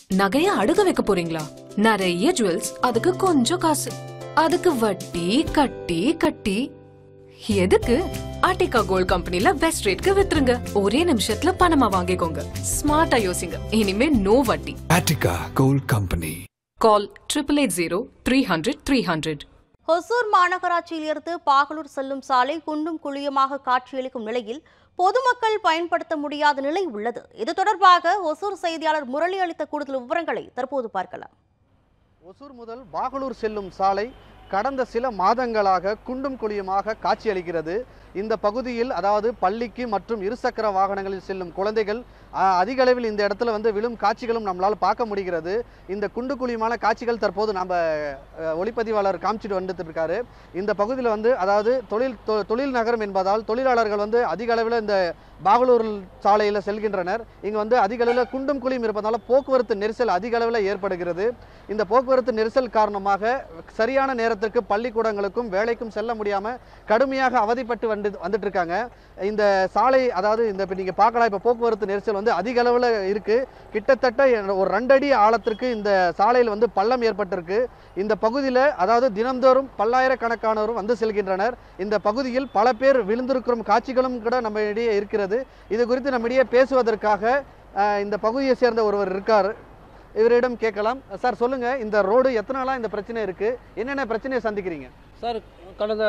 நகைய அடுக்க வைக்க போறீங்களா நிறைய ஜுவல்ஸ் அதுக்கு கொஞ்சம் காசு அதுக்கு வட்டி கட்டி கட்டி எதுக்கு ஆர்டிகா கோல்ட் கம்பெனில பெஸ்ட் ரேட்க்கு வித்துருங்க ஒரே நிமிஷத்துல பணமா வாங்கிக்கோங்க ஸ்மார்ட்டா யோசிங்க இனிமே நோ வட்டி Attica Gold Company. Call triple eight zero three hundred three hundred Hosur மாநகராட்சியிலிருந்து பாகலூர் செல்லும் சாலை குண்டும் குழியுமாக காட்சியளிக்கும் நிலையில் பொதுமக்கள் பயன்படுத்த முடியாத நிலை உள்ளது இது தொடர்பாக ஒசூர் செய்தியாளர் முரளி அளித்த கூடுதல் விவரங்களை தற்போது பார்க்கலாம் ஒசூர் முதல் பாகலூர் செல்லும் சாலை கடந்த சில மாதங்களாக குண்டும் குழியுமாக காட்சியளிக்கிறது இந்த பகுதியில் அதாவது பள்ளிக்கு மற்றும் இருசக்கர வாகனங்களில் செல்லும் குழந்தைகள் ஆ, அதிக அளவில் இந்த இடத்துல வந்து விழும் காட்சிகளும் நம்மளால் பார்க்க முடிகிறது இந்த குண்டு குழியுமான காட்சிகள் தற்போது நம்ம அ, ஒளிப்பதிவாளர் காமிச்சிட்டு வந்துட்டு இருக்காரு இந்த பகுதியில் வந்து அதாவது தொழில் தொ- தொழில் நகரம் என்பதால் தொழிலாளர்கள் வந்து அதிக அளவில் இந்த பாகலூர் சாலையில் செல்கின்றனர் இங்கே வந்து அதிக அளவில் குண்டும் குழியும் இருப்பதால் போக்குவரத்து நெரிசல் அதிக அளவில் ஏற்படுகிறது இந்த போக்குவரத்து நெரிசல் காரணமாக சரியான நேரத்திற்கு பள்ளிக்கூடங்களுக்கும் வேலைக்கும் செல்ல முடியாமல் கடுமையாக அவதிப்பட்டு வந்து வந்துட்டு இருக்காங்க இந்த சாலை அதாவது இந்த இப்போ நீங்கள் பார்க்கலாம் இப்போ போக்குவரத்து நெரிசல் வந்து அதிக அளவில் இருக்குது கிட்டத்தட்ட ஒரு ரெண்டடி ஆழத்திற்கு இந்த சாலையில் வந்து பள்ளம் ஏற்பட்டிருக்கு இந்த பகுதியில் அதாவது தினந்தோறும் பல்லாயிரக்கணக்கானோரும் வந்து செல்கின்றனர் இந்த பகுதியில் பல பேர் விழுந்திருக்கும் காட்சிகளும் கூட நம்ம இடையே இருக்கிறது இது குறித்து நம்மிடையே பேசுவதற்காக அஹ், இந்த பகுதியை சேர்ந்த ஒருவர் இருக்கார் இவரிடம் கேட்கலாம் சார் சொல்லுங்க இந்த ரோடு எத்தனை நாளா இந்த பிரச்சனை இருக்கு என்னென்ன பிரச்சனையை சந்திக்கிறீங்க சார் கடந்த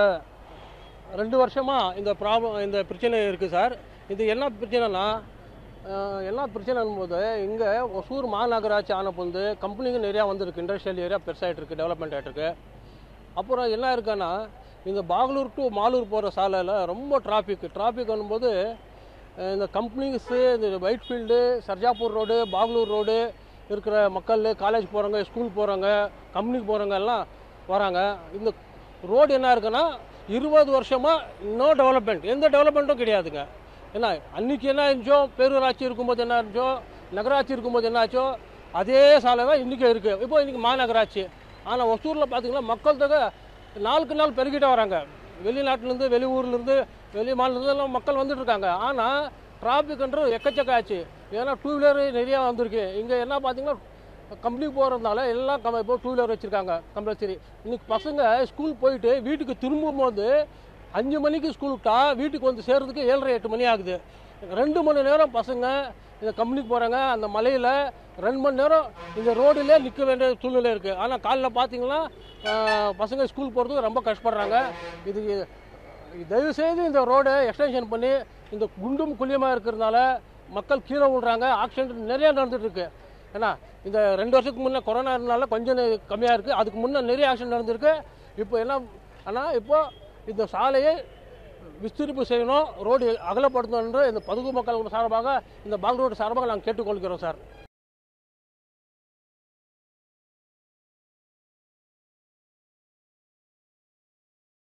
ரெண்டு வருஷமாக இந்த ப்ராப்ளம் இந்த பிரச்சனை இருக்குது சார் இது என்ன பிரச்சனைனா அஹ், என்ன பிரச்சனைன்னு போது இங்கே ஒசூர் மாநகராட்சி ஆன பொழுது கம்பெனிங்க நிறையா வந்திருக்கு இண்டஸ்ட்ரியல் ஏரியா பெருசாகிட்டு இருக்கு டெவலப்மெண்ட் ஆகிட்டு இருக்கு அப்புறம் என்ன இருக்குன்னா இந்த பாகலூர் டு மாலூர் போகிற சாலையில் ரொம்ப டிராஃபிக் டிராஃபிக் வரும்போது அஹ், இந்த கம்பெனிஸு இந்த ஒயிட்ஃபீல்டு சர்ஜாப்பூர் ரோடு பாகலூர் ரோடு இருக்கிற மக்கள் காலேஜ் போகிறவங்க ஸ்கூல் போகிறவங்க கம்பெனிக்கு போகிறவங்க எல்லாம் வராங்க இந்த ரோடு என்ன இருக்குன்னா இருபது வருஷமாக நோ டெவலப்மெண்ட் எந்த டெவலப்மெண்ட்டும் கிடையாதுங்க என்ன அன்னைக்கு என்ன இருந்துச்சோ பேரூராட்சி இருக்கும்போது என்ன இருந்துச்சோ நகராட்சி இருக்கும்போது என்ன ஆச்சோ அதே சாலை தான் இன்றைக்கும் இருக்குது இப்போ இன்றைக்கி மாநகராட்சி ஆனால் ஒசூரில் பார்த்தீங்கன்னா மக்கள் தொகை நாளுக்கு நாள் பெருகிட்டே வராங்க வெளிநாட்டிலேருந்து வெளியூர்லேருந்து வெளி மாநிலத்துல எல்லாம் மக்கள் வந்துட்டு இருக்காங்க ஆனால் டிராஃபிக்ன்றது எக்கச்சக்க ஆச்சு ஏன்னா டூ வீலர் நிறையா வந்திருக்கு இங்கே என்ன பார்த்தீங்கன்னா கம்பெனிக்கு போகிறதுனால எல்லாம் கம் இப்போ டூ வீலர் வச்சுருக்காங்க கம்பல்சரி இன்னைக்கு பசங்க ஸ்கூல் போயிட்டு வீட்டுக்கு திரும்பும்போது அஞ்சு மணிக்கு ஸ்கூல் விட்டா வீட்டுக்கு வந்து சேர்றதுக்கு ஏழரை எட்டு மணி ஆகுது ரெண்டு மணி நேரம் பசங்க இந்த கம்பெனிக்கு போகிறாங்க அந்த மலையில் ரெண்டு மணி நேரம் இந்த ரோடுலே நிற்க வேண்டிய சூழ்நிலை இருக்குது ஆனால் காலைல பார்த்தீங்கன்னா ஆஹ், பசங்க ஸ்கூல் போகிறதுக்கு ரொம்ப கஷ்டப்படுறாங்க இது தயவுசெய்து இந்த ரோடை எக்ஸ்டென்ஷன் பண்ணி இந்த குண்டும் குழியமாக இருக்கிறதுனால மக்கள் கீழே விழுறாங்க ஆக்சிடென்ட் நிறைய நடந்துட்டு இருக்கு ஏன்னா இந்த ரெண்டு வருஷத்துக்கு முன்னே கொரோனா இருந்தனால கொஞ்சம் கம்மியாக இருக்குது அதுக்கு முன்னே நிறைய ஆக்சிடென்ட் நடந்திருக்கு இப்போ என்ன ஆனால் இப்போ இந்த சாலையை விஸ்திரிப்பு செய்யணும் ரோடு அகலப்படுத்தணும் என்று இந்த பதுகு மக்கள் சார்பாக இந்த பாக் ரோடு சார்பாக நாங்கள் கேட்டுக்கொள்கிறோம் சார்